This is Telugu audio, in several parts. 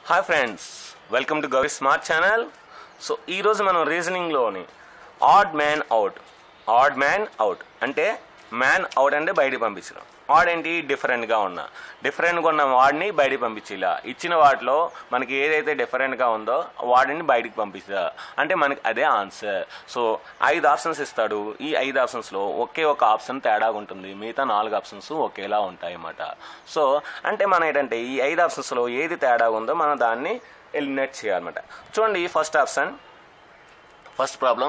hi friends welcome to Gavi smart channel so ఈరోజు మనం రీజనింగ్లోని odd man out odd man out అంటే మ్యాన్ అవుట్ అంటే బయటికి పంపించడం ఆడ్ ఏంటి డిఫరెంట్గా ఉన్న డిఫరెంట్గా ఉన్న వాడిని బయటికి పంపించేలా ఇచ్చిన వాటిలో మనకి ఏదైతే డిఫరెంట్గా ఉందో వాడిని బయటికి పంపించా అంటే మనకి అదే ఆన్సర్ సో ఐదు ఆప్షన్స్ ఇస్తాడు ఈ ఐదు ఆప్షన్స్లో ఒకే ఒక ఆప్షన్ తేడా ఉంటుంది మిగతా నాలుగు ఆప్షన్స్ ఒకేలా ఉంటాయి అన్నమాట సో అంటే మనం ఏంటంటే ఈ ఐదు ఆప్షన్స్లో ఏది తేడా ఉందో మనం దాన్ని ఎలిమినేట్ చేయాలన్నమాట చూడండి first option first problem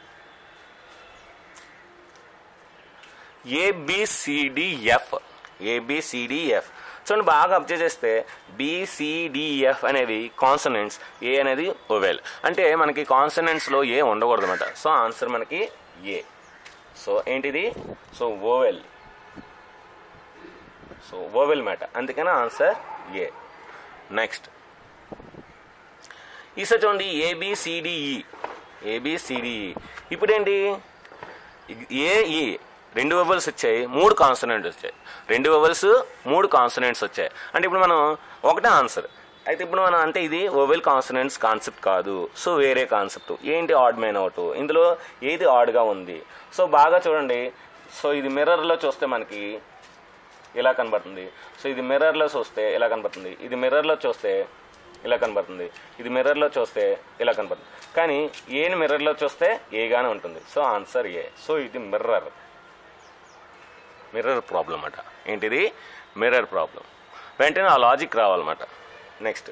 A B C D F A B C D F చూడండి బాగా అబ్జర్వ్ చేస్తే బిసిడిఎఫ్ అనేవి కాన్సనెంట్స్ ఏ అనేది ఓవెల్ అంటే మనకి కాన్సనెంట్స్లో ఏ ఉండకూడదు అనమాట సో ఆన్సర్ మనకి ఏ సో ఏంటిది సో ఓవెల్ సో ఓవెల్ మాట అందుకని ఆన్సర్ ఏ నెక్స్ట్ ఈసారి చూడండి ఏబిసిడిఈ ఏబిసిడిఈ ఇప్పుడు ఏంటి ఏఈ రెండు వెవల్స్ వచ్చాయి మూడు కాన్సనెంట్స్ వచ్చాయి రెండు వెవల్స్ మూడు కాన్సనెంట్స్ వచ్చాయి అంటే ఇప్పుడు మనం ఒకటే ఆన్సర్ అయితే ఇప్పుడు మనం అంటే ఇది ఓవెల్ కాన్సనెంట్స్ కాన్సెప్ట్ కాదు సో వేరే కాన్సెప్ట్ ఏంటి ఆడ్ మ్యాన్ అవుట్ ఇందులో ఏది ఆడ్గా ఉంది సో బాగా చూడండి సో ఇది మిర్రర్లో చూస్తే మనకి ఇలా కనబడుతుంది సో ఇది మిర్రర్లో చూస్తే ఇలా కనబడుతుంది ఇది మిర్రర్లో చూస్తే ఇలా కనబడుతుంది ఇది మిర్రర్లో చూస్తే ఇలా కనబడుతుంది కానీ ఏని మిర్రర్లో చూస్తే ఏగానే ఉంటుంది సో ఆన్సర్ ఏ సో ఇది మిర్రర్ మిర్రర్ ప్రాబ్లం అన్నమాట ఏంటిది మిర్రర్ ప్రాబ్లం వెంటనే ఆ లాజిక్ రావాలన్నమాట next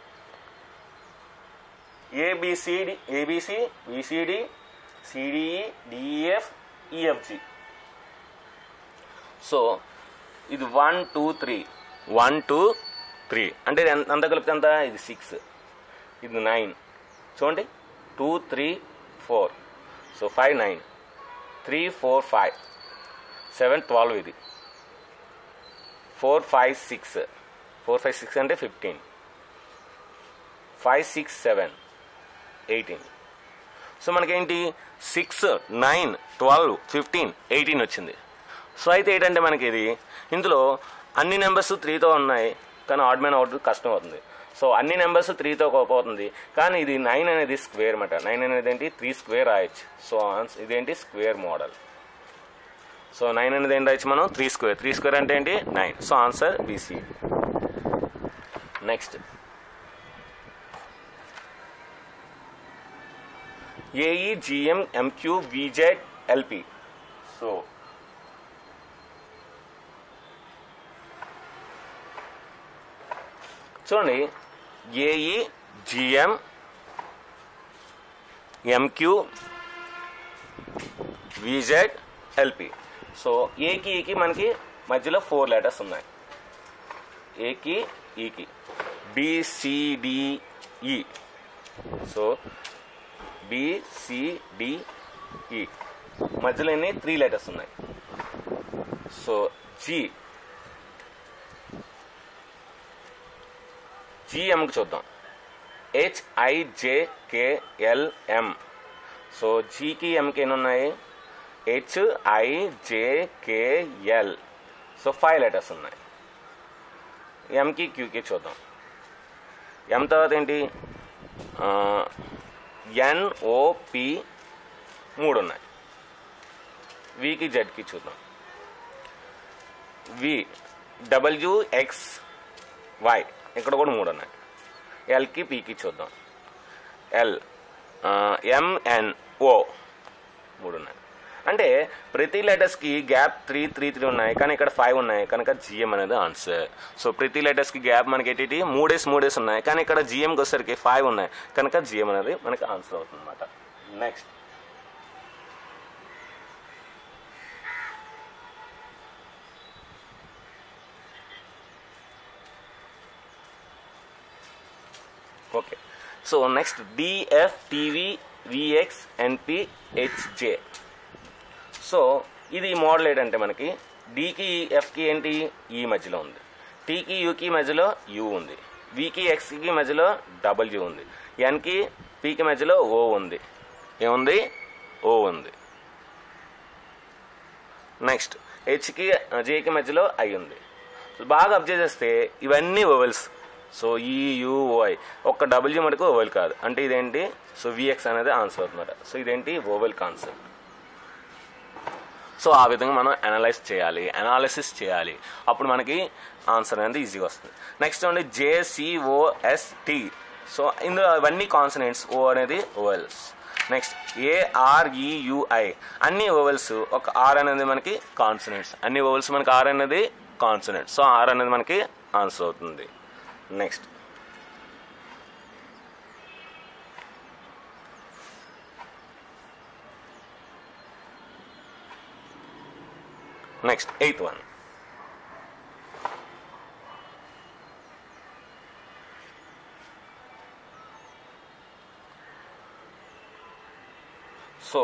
A B C D A B C B C D C D E D E F E F G so ఇది one two three one two three అంటే ఇది ఎంత- ఎంత కలిపితే ఎంత ఇది సిక్స్ ఇది నైన్ చూడండి two three four so five nine three four five seven twelve ఇది four five six four five six అంటే fifteen five six seven eighteen so మనకేంటి six nine twelve fifteen eighteen వచ్చింది సో అయితే ఏంటంటే మనకి ఇది ఇందులో అన్ని నెంబర్స్ త్రీతో ఉన్నాయి కానీ ఆడ్ మ్యాన్ అవుట్ కష్టం అవుతుంది సో అన్ని నెంబర్స్ త్రీతో పోతుంది కానీ ఇది నైన్ అనేది స్క్వేర్ అనమాట నైన్ అనేది ఏంటి త్రీ స్క్వేర్ రాయొచ్చు సో ఆన్స్ ఇదేంటి స్క్వేర్ మోడల్ సో నైన్ అనేది ఏంటి రాయొచ్చు మనం త్రీ స్క్వేర్ త్రీ స్క్వేర్ అంటే ఏంటి nine so answer B C next A E G M M Q V Z L P so చూడండి A E G M M Q V Z L P so ఏకి ఈకి మనకి మధ్యలో ఫోర్ లెటర్స్ ఉన్నాయి ఏకి ఈకి బిసిడిఈ సో బిసిడిఈ మధ్యలో ఎన్ని త్రీ లెటర్స్ ఉన్నాయి సో జి జిఎంకి చూద్దాం హెచ్ఐజేకేఎల్ఎం సో జీకి ఎంకి ఎన్ని ఉన్నాయి హెచ్ఐజేకేఎల్ సో ఫైవ్ లెటర్స్ ఉన్నాయి ఎంకి క్యూకి చూద్దాం ఎం తర్వాత ఏంటి ఎన్ఓపి మూడు ఉన్నాయి వికి జెడ్కి చూద్దాం వి డబ్ల్యూఎక్స్ వై ఇక్కడ కూడా మూడు ఉన్నాయి ఎల్కి పీకి చూద్దాం ఎల్ ఎంఎన్ఓ మూడు ఉన్నాయి అంటే ప్రతి లెటర్స్కి గ్యాప్ త్రీ త్రీ త్రీ ఉన్నాయి కానీ ఇక్కడ ఫైవ్ ఉన్నాయి కనుక జిఎం అనేది ఆన్సర్ సో ప్రతి లెటర్స్కి గ్యాప్ మనకి ఏంటి మూడేసి మూడేసి ఉన్నాయి కానీ ఇక్కడ జిఎంకి వచ్చేసరికి ఫైవ్ ఉన్నాయి కనుక జిఎం అనేది మనకి ఆన్సర్ అవుతుంది అనమాట next okay so next D F T V V X N P H J so ఇది మోడల్ ఏంటంటే మనకి డికి ఎఫ్కి ఏంటి ఈ మధ్యలో ఉంది టీకి యూకి మధ్యలో యూ ఉంది వికి ఎక్స్కి మధ్యలో డబల్యూ ఉంది ఎన్కి పీకి మధ్యలో ఓ ఉంది ఏముంది ఓ ఉంది నెక్స్ట్ హెచ్కి జేకి మధ్యలో ఐ ఉంది బాగా అబ్జర్వ్ చేస్తే ఇవన్నీ ఓవెల్స్ సో ఈయుఓఐ ఒక్క డబ్ల్యూ మటుకు ఓవెల్ కాదు అంటే ఇదేంటి సో విఎక్స్ అనేది ఆన్సర్ అవుతుందన్నమాట సో ఇదేంటి ఓవెల్ కాన్సెప్ట్ సో ఆ విధంగా మనం అనలైజ్ చేయాలి అనాలిసిస్ చేయాలి అప్పుడు మనకి ఆన్సర్ అనేది ఈజీగా వస్తుంది నెక్స్ట్ చూడండి జేసిఓఎస్టి సో ఇందులో అవన్నీ కాన్సనెంట్స్ ఓ అనేది ఓవెల్స్ నెక్స్ట్ ఏఆర్ఈయుఐ అన్ని ఓవెల్స్ ఒక ఆర్ అనేది మనకి కాన్సనెంట్స్ అన్ని ఓవెల్స్ మనకి ఆర్ అనేది కాన్సనెంట్ సో ఆర్ అనేది మనకి ఆన్సర్ అవుతుంది next next eighth one so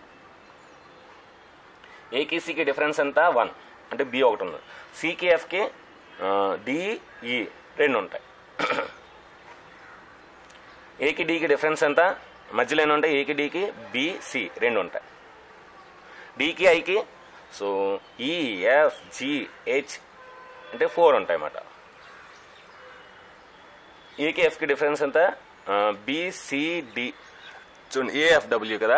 ఏకి సికి డిఫరెన్స్ ఎంత వన్ అంటే బి ఒకటి ఉంది సికి ఎఫ్కి డిఈ రెండు ఉంటాయి ఏకి డికి డిఫరెన్స్ ఎంత మధ్యలో ఎన్ని ఉంటాయి ఏకి డికి బిసి రెండు ఉంటాయి డికి ఐకి so E F G H అంటే ఫోర్ ఉంటాయి అన్నమాట ఏకి ఎఫ్కి డిఫరెన్స్ ఎంత బిసిడి చూడండి ఏఎఫ్డబ్ల్యూ కదా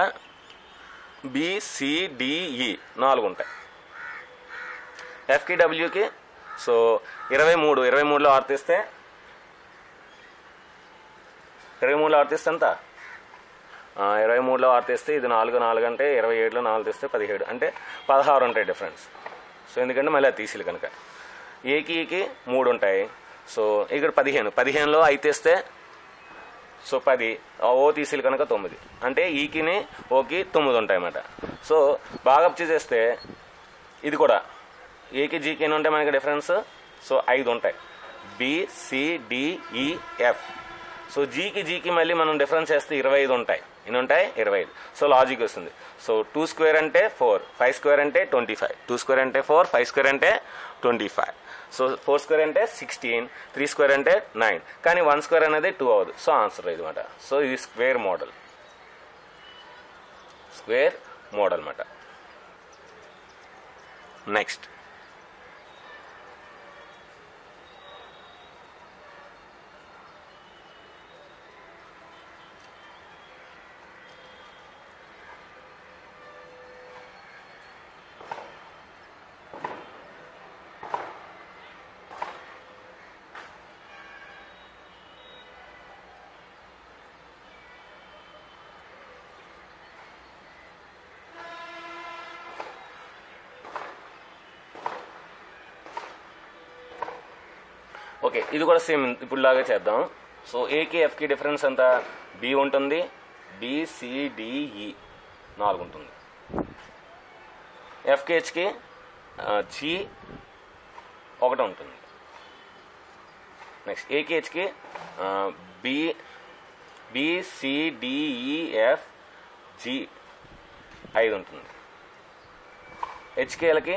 బిసిడిఈ నాలుగు ఉంటాయి ఎఫ్కి డబ్ల్యూకి సో ఇరవై మూడు ఇరవై మూడులో ఆరు తీస్తే ఇరవై మూడులో ఆరు తీస్తే ఎంత ఆ, ఇరవై మూడులో ఆరు తీస్తే ఇది నాలుగు నాలుగు అంటే ఇరవై ఏడులో నాలుగు తీస్తే పదిహేడు అంటే పదహారు ఉంటాయి డిఫరెన్స్ సో ఎందుకంటే మళ్ళీ అది తీసిలు కనుక ఏకి ఈకి మూడు ఉంటాయి సో ఇక్కడ పదిహేను పదిహేనులో ఐదు తీస్తే సో పది ఆ ఓ తీసిలు కనుక తొమ్మిది అంటే ఈకిని ఓకి తొమ్మిది ఉంటాయి అన్నమాట సో బాగా అప్ చేస్తే ఇది కూడా ఏకి జీకి ఎన్ని ఉంటాయి మనకి డిఫరెన్స్ సో ఐదు ఉంటాయి బిసిడిఈఎఫ్ సో జీకి జీకి మళ్ళీ మనం డిఫరెన్స్ చేస్తే ఇరవై ఐదు ఉంటాయి ఎన్ని ఉంటాయి ఇరవై ఐదు సో లాజిక్ వస్తుంది సో టూ స్క్వేర్ అంటే ఫోర్ ఫైవ్ స్క్వేర్ అంటే ట్వంటీ ఫైవ్ టూ స్క్వేర్ అంటే ఫోర్ ఫైవ్ స్క్వేర్ అంటే twenty five so four square అంటే సిక్స్టీన్ త్రీ స్క్వేర్ అంటే నైన్ కానీ వన్ స్క్వేర్ అనేది టూ అవ్వదు సో ఆన్సర్ ఇది అనమాట సో ఇది స్క్వేర్ మోడల్ స్క్వేర్ మోడల్ అనమాట నెక్స్ట్ ఓకే ఇది కూడా సేమ్ ఇప్పుడు లాగా చేద్దాం సో ఏకి ఎఫ్కి డిఫరెన్స్ ఎంత బి ఉంటుంది బిసిడిఈ నాలుగు ఉంటుంది ఎఫ్కి హెచ్కి జి ఒకటి ఉంటుంది నెక్స్ట్ ఏకి హెచ్కి బి బిసిడిఈఎఫ్ జి ఐదు ఉంటుంది హెచ్కేలకి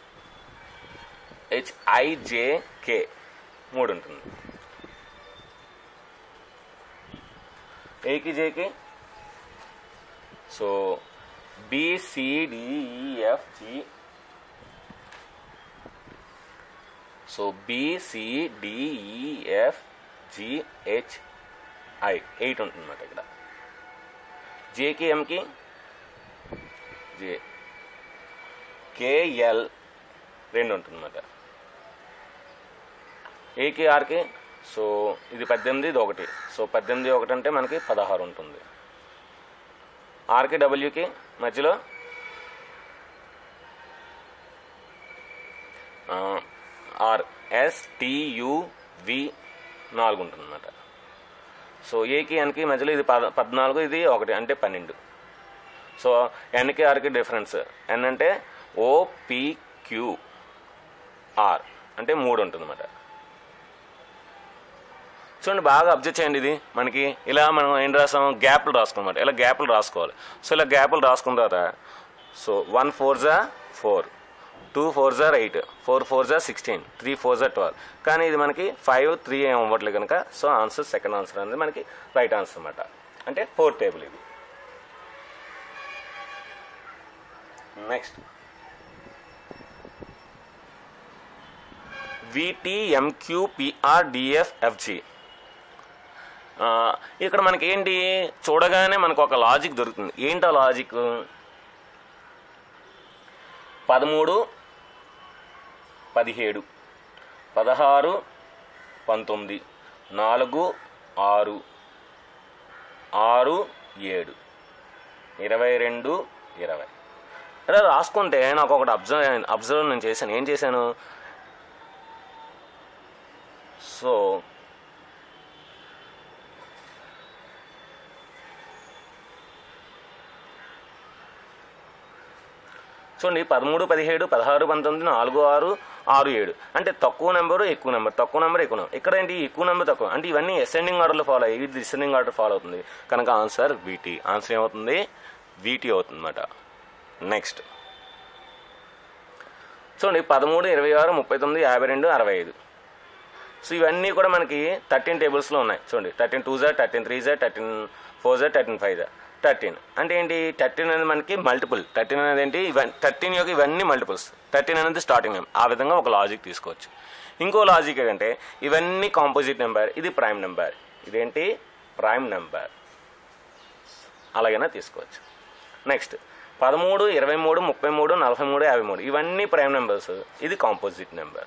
హెచ్ఐజేకే మూడు ఉంటుంది ఏకి జేకి so BCDEFG so BCDEFGH I eight ఉంటుంది అన్నమాట ఇక్కడ జేకి ఎంకి జే కేఎల్ రెండు ఉంటుంది అన్నమాట ఏకి ఆర్కి సో ఇది పద్దెనిమిది ఇది ఒకటి సో పద్దెనిమిది ఒకటి అంటే మనకి పదహారు ఉంటుంది ఆర్కి డబ్ల్యూకి మధ్యలో ఆ, ఆర్ ఎస్టియువి నాలుగు ఉంటుంది అన్నమాట సో ఏకి ఎన్కి మధ్యలో ఇది పద పద్నాలుగు ఇది ఒకటి అంటే పన్నెండు సో ఎన్కి ఆర్కి డిఫరెన్స్ ఎన్ అంటే ఓపిక్యూ ఆర్ అంటే మూడు ఉంటుంది అన్నమాట చూడండి బాగా అబ్జర్వ్ చేయండి ఇది మనకి ఇలా మనం ఏం రాసాం గ్యాప్లు రాసుకోమాట ఇలా గ్యాప్లు రాసుకోవాలి సో ఇలా గ్యాప్లు రాసుకున్న తర్వాత సో వన్ ఫోర్ జా ఫోర్ టూ ఫోర్ జా ఎయిట్ ఫోర్ ఫోర్ జా సిక్స్టీన్ త్రీ ఫోర్ జా ట్వెల్వ్ కానీ ఇది మనకి ఫైవ్ త్రీ ఏం అవ్వట్లేదు కనుక సో ఆన్సర్ సెకండ్ ఆన్సర్ అనేది మనకి రైట్ ఆన్సర్ అనమాట అంటే ఫోర్ టేబుల్ ఇది నెక్స్ట్ విటిఎంక్యూపిఆర్డిఎఫ్ఎఫ్జి ఇక్కడ మనకి ఏంటి చూడగానే మనకు ఒక లాజిక్ దొరుకుతుంది ఏంటో లాజిక్ పదమూడు పదిహేడు పదహారు పంతొమ్మిది నాలుగు ఆరు ఆరు ఏడు ఇరవై రెండు ఇరవై ఇలా రాసుకుంటే నాకు ఒకటి అబ్జర్వ్ అబ్జర్వ్ నేను చేశాను ఏం చేశాను సో చూడండి పదమూడు పదిహేడు పదహారు పంతొమ్మిది నాలుగు ఆరు ఆరు ఏడు అంటే తక్కువ నెంబరు ఎక్కువ నెంబర్ తక్కువ నెంబర్ ఎక్కువ నెంబర్ ఇక్కడ ఏంటి ఎక్కువ నెంబర్ తక్కువ అంటే ఇవన్నీ అసెండింగ్ ఆర్డర్లో ఫాలో అయ్యి ఇది డిసెండింగ్ ఆర్డర్ ఫాలో అవుతుంది కనుక ఆన్సర్ వీటీ ఆన్సర్ ఏమవుతుంది వీటీ అవుతుంది అన్నమాట నెక్స్ట్ చూడండి పదమూడు ఇరవై ఆరు ముప్పై తొమ్మిది యాభై రెండు అరవై ఐదు సో ఇవన్నీ కూడా మనకి థర్టీన్ టేబుల్స్లో ఉన్నాయి చూడండి థర్టీన్ టూ జా థర్టీన్ త్రీ జా థర్టీన్ ఫోర్ జా థర్టీన్ ఫైవ్ జా థర్టీన్ అంటే ఏంటి థర్టీన్ అనేది మనకి మల్టిపుల్ థర్టీన్ అనేది ఏంటి ఇవన్నీ థర్టీన్ యొక్క ఇవన్నీ మల్టిపుల్స్ థర్టీన్ అనేది స్టార్టింగ్ నెంబర్ ఆ విధంగా ఒక లాజిక్ తీసుకోవచ్చు ఇంకో లాజిక్ ఏంటంటే ఇవన్నీ కాంపోజిట్ నెంబర్ ఇది ప్రైమ్ నెంబర్ ఇదేంటి ప్రైమ్ నెంబర్ అలాగైనా తీసుకోవచ్చు నెక్స్ట్ పదమూడు ఇరవై మూడు ముప్పై మూడు నలభై మూడు యాభై మూడు ఇవన్నీ ప్రైమ్ నెంబర్స్ ఇది కాంపోజిట్ నెంబర్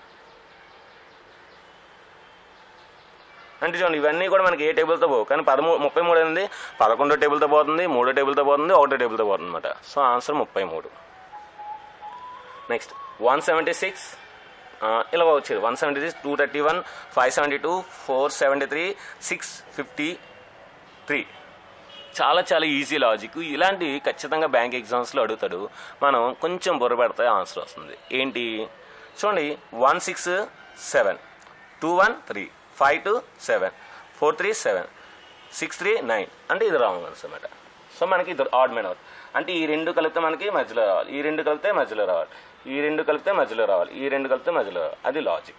అంటే చూడండి ఇవన్నీ కూడా మనకి ఏ టేబుల్తో పోవు కానీ పదమూడు ముప్పై మూడు అనేది పదకొండో టేబుల్తో పోతుంది మూడో టేబుల్తో పోతుంది ఒకటో టేబుల్తో పోతుంది అనమాట సో ఆన్సర్ ముప్పై మూడు నెక్స్ట్ వన్ సెవెంటీ సిక్స్ ఇలా వచ్చేది one seventy six two thirty one five seventy two four seventy three six fifty three చాలా చాలా ఈజీ లాజిక్ ఇలాంటివి ఖచ్చితంగా బ్యాంక్ ఎగ్జామ్స్లో అడుగుతాడు మనం కొంచెం బుర్ర పెడితే ఆన్సర్ వస్తుంది ఏంటి చూడండి one six seven two one three five two seven four three seven six three nine అంటే ఇది రాంగ్ ఆన్సర్ అన్నమాట సో మనకి ఇది ఆడ్ మ్యాన్ అవుట్ అంటే ఈ రెండు కలిపితే మనకి మధ్యలో రావాలి ఈ రెండు కలిపితే మధ్యలో రావాలి ఈ రెండు కలిపితే మధ్యలో రావాలి ఈ రెండు కలిపితే మధ్యలో రావాలి అది లాజిక్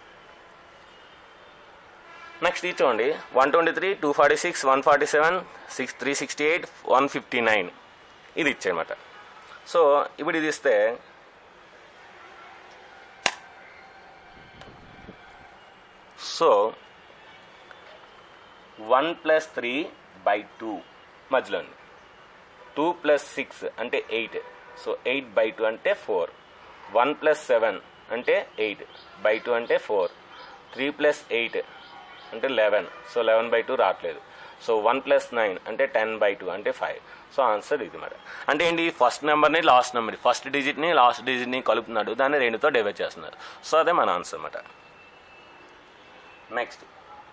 నెక్స్ట్ ఇది చూడండి one twenty three two forty six one forty seven six three sixty eight one fifty nine ఇది ఇచ్చాయన్నమాట సో ఇప్పుడు ఇది ఇస్తే so one plus three by two మధ్యలో ఉంది టూ ప్లస్ సిక్స్ అంటే eight so eight by two అంటే ఫోర్ వన్ ప్లస్ సెవెన్ అంటే ఎయిట్ బై టూ అంటే ఫోర్ త్రీ ప్లస్ ఎయిట్ అంటే eleven so eleven by two రావట్లేదు సో వన్ ప్లస్ నైన్ అంటే టెన్ బై టూ అంటే ఫైవ్ సో ఆన్సర్ ఇది మాట అంటే ఏంటి ఫస్ట్ నెంబర్ని లాస్ట్ నెంబర్ ఫస్ట్ డిజిట్ని లాస్ట్ డిజిట్ని కలుపుతున్నాడు దాన్ని రెండుతో డివైడ్ చేస్తున్నారు సో అదే మన ఆన్సర్ అన్నమాట నెక్స్ట్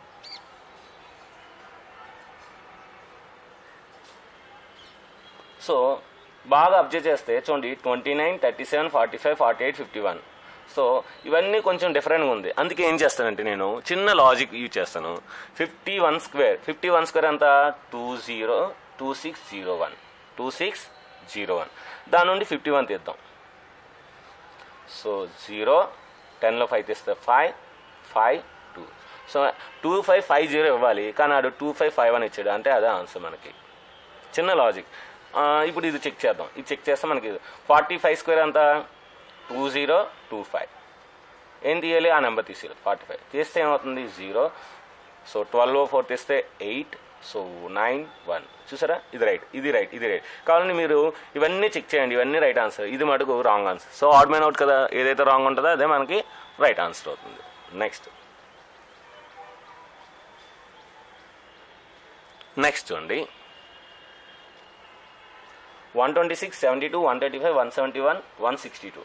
సో బాగా అబ్జర్వ్ చేస్తే చూడండి twenty nine thirty seven forty five forty eight fifty one so ఇవన్నీ కొంచెం డిఫరెంట్గా ఉంది అందుకే ఏం చేస్తానంటే నేను చిన్న లాజిక్ యూజ్ చేస్తాను fifty one square fifty one square అంతా two zero two six zero one two six zero one దాని నుండి ఫిఫ్టీ వన్ తీద్దాం సో జీరో టెన్లో ఫైవ్ తీస్తే five five two so two five five zero ఇవ్వాలి కానీ ఆడు టూ ఫైవ్ ఫైవ్ అని ఇచ్చాడు అంటే అదే ఆన్సర్ మనకి చిన్న లాజిక్ ఇప్పుడు ఇది చెక్ చేద్దాం ఇది చెక్ చేస్తే మనకి ఫార్టీ ఫైవ్ స్క్వేర్ అంతా టూ జీరో టూ ఫైవ్ ఏం తీయాలి ఆ నెంబర్ తీసేయాలి ఫార్టీ ఫైవ్ తీస్తే ఏమవుతుంది జీరో సో ట్వెల్వ్ ఫోర్ తీస్తే ఎయిట్ సో నైన్ వన్ చూసారా ఇది రైట్ ఇది రైట్ ఇది రైట్ కావాలంటే మీరు ఇవన్నీ చెక్ చేయండి ఇవన్నీ రైట్ ఆన్సర్ ఇది మటుకు wrong answer so odd man out కదా ఏదైతే రాంగ్ ఉంటుందో అదే మనకి రైట్ ఆన్సర్ అవుతుంది నెక్స్ట్ నెక్స్ట్ చూడండి one twenty six seventy two one thirty five one seventy one one sixty two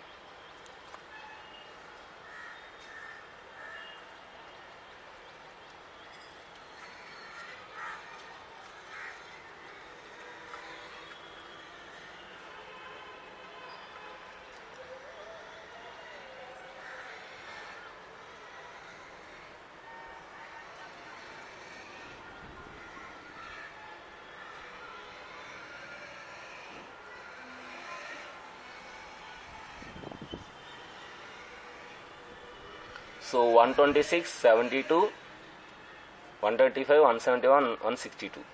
so one twenty six seventy two one twenty five one seventy one one sixty two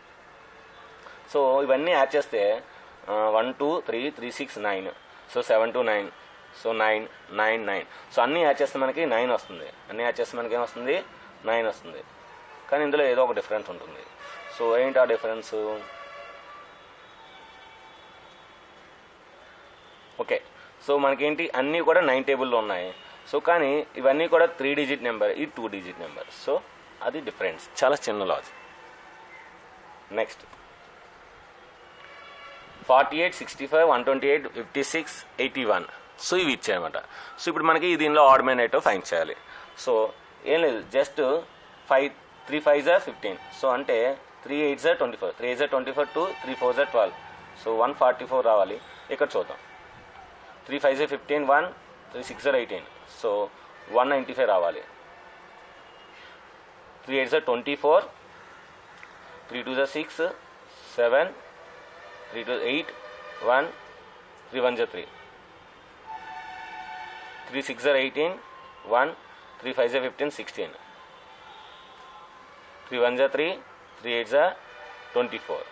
so ఇవన్నీ యాడ్ చేస్తే one two three three six nine so seven two nine so nine nine nine so అన్నీ యాడ్ చేస్తే మనకి నైన్ వస్తుంది అన్నీ యాడ్ చేస్తే మనకి ఏమొస్తుంది నైన్ వస్తుంది కానీ ఇందులో ఏదో ఒక డిఫరెన్స్ ఉంటుంది సో ఏంటి ఆ డిఫరెన్స్ ఓకే సో మనకేంటి అన్నీ కూడా నైన్ టేబుల్లో ఉన్నాయి సో కానీ ఇవన్నీ కూడా త్రీ డిజిట్ నెంబర్ ఇది టూ డిజిట్ నెంబర్ సో అది డిఫరెన్స్ చాలా చిన్న logic next forty eight sixty five one twenty eight fifty six eighty one so ఇవి ఇచ్చాయన్నమాట సో ఇప్పుడు మనకి దీనిలో ఆడ్ మ్యాన్ ఎయిట్ ఫైన్ చేయాలి సో ఏం లేదు జస్ట్ ఫైవ్ త్రీ ఫైవ్ జా ఫిఫ్టీన్ సో అంటే త్రీ ఎయిట్ జా ట్వంటీ ఫోర్ త్రీ ఎయిట్ జా twenty four two three four జా twelve so one forty four రావాలి ఇక్కడ చూద్దాం త్రీ ఫైవ్ జా ఫిఫ్టీన్ వన్ త్రీ సిక్స్ జా eighteen so one ninety five రావాలి త్రీ ఎయిట్ జా ట్వంటీ ఫోర్ త్రీ టూ జా six seven three two eight one three one జా త్రీ త్రీ సిక్స్ జా ఎయిటీన్ వన్ త్రీ ఫైవ్ జా ఫిఫ్టీన్ సిక్స్టీన్ త్రీ వన్ జా త్రీ త్రీ ఎయిట్ జా ట్వంటీ ఫోర్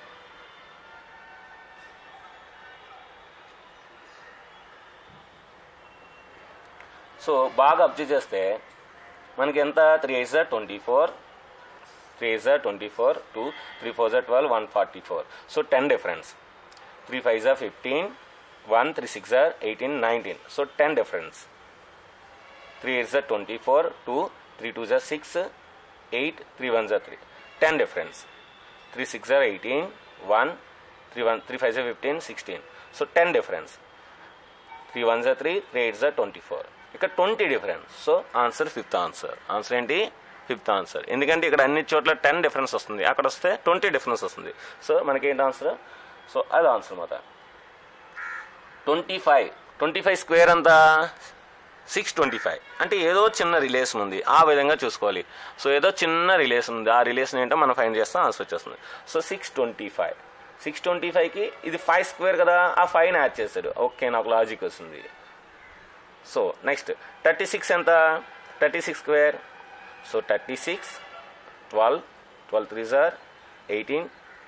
సో బాగా అబ్జర్వ్ చేస్తే మనకి ఎంత త్రీ ఎయిట్ జా ట్వంటీ ఫోర్ త్రీ ఎయిట్ జా twenty four two three four జా twelve one forty four so ten difference three five జా ఫిఫ్టీన్ వన్ త్రీ సిక్స్ జా eighteen nineteen so ten difference three eight జా twenty four two three two జా సిక్స్ ఎయిట్ త్రీ వన్ జా three ten difference three six జా eighteen one three one three five జా fifteen sixteen so ten difference three one జా త్రీ త్రీ ఎయిట్ జా ట్వంటీ ఫోర్ ఇక్కడ twenty difference so answer fifth answer answer ఏంటి ఫిఫ్త్ ఆన్సర్ ఎందుకంటే ఇక్కడ అన్ని చోట్ల టెన్ డిఫరెన్స్ వస్తుంది అక్కడ వస్తే ట్వంటీ డిఫరెన్స్ వస్తుంది సో మనకి ఏంటి ఆన్సర్ సో అది ఆన్సర్ మాట twenty five twenty five square అంతా సిక్స్ ట్వంటీ ఫైవ్ అంటే ఏదో చిన్న రిలేషన్ ఉంది ఆ విధంగా చూసుకోవాలి సో ఏదో చిన్న రిలేషన్ ఉంది ఆ రిలేషన్ ఏంటో మనం ఫైండ్ చేస్తాం ఆన్సర్ వచ్చేస్తుంది so six twenty five six twenty ఫైవ్కి ఇది ఫైవ్ స్క్వేర్ కదా ఆ ఫైవ్ని యాడ్ చేస్తాడు ఓకే నాకు లాజిక్ వస్తుంది సో నెక్స్ట్ థర్టీ సిక్స్ ఎంత thirty six square so thirty six twelve twelve three జార్ eighteen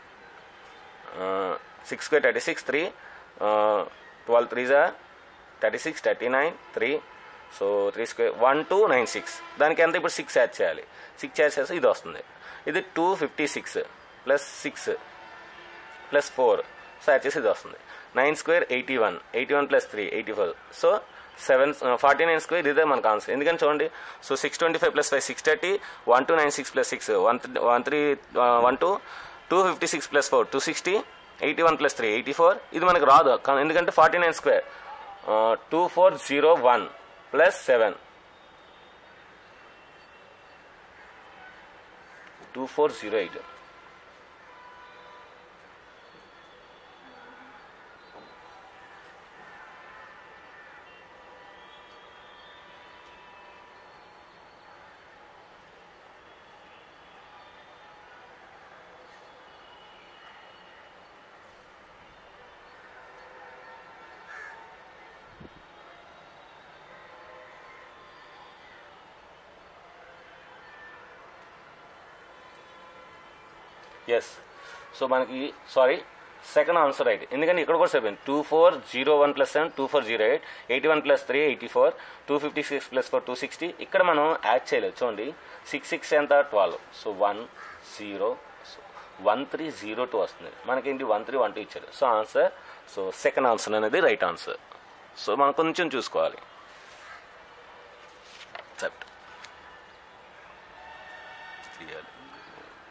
six square thirty six three twelve three జార్ thirty six thirty nine three so three square one two nine six దానికి ఎంత ఇప్పుడు సిక్స్ యాడ్ చేయాలి సిక్స్ యాడ్ చేస్తే ఇది వస్తుంది ఇది two fifty six plus six plus four so add చేసి ఇది వస్తుంది nine square eighty one eighty one plus three eighty four so seven forty nine square ఇదే మనకు ఆన్సర్ ఎందుకని చూడండి so six twenty five plus five six thirty one two nine six plus six one one three one two two fifty six plus four two sixty eighty one plus three eighty four ఇది మనకు రాదు కా- ఎందుకంటే forty nine square two four zero one plus seven two four zero eight yes so మనకి సారీ సెకండ్ ఆన్సర్ రైట్ ఎందుకంటే ఇక్కడ కూడా seven two four zero one plus seven two four zero eight eighty one plus three eighty four two fifty six plus four two sixty ఇక్కడ మనం యాడ్ చేయలేదు చూడండి సిక్స్ సిక్స్ ఎంత twelve so one zero one three zero two వస్తుంది మనకేంటి వన్ త్రీ వన్ టూ ఇచ్చారు so answer so second answer అనేది రైట్ ఆన్సర్ సో మనం కొంచెం చూసుకోవాలి సెట్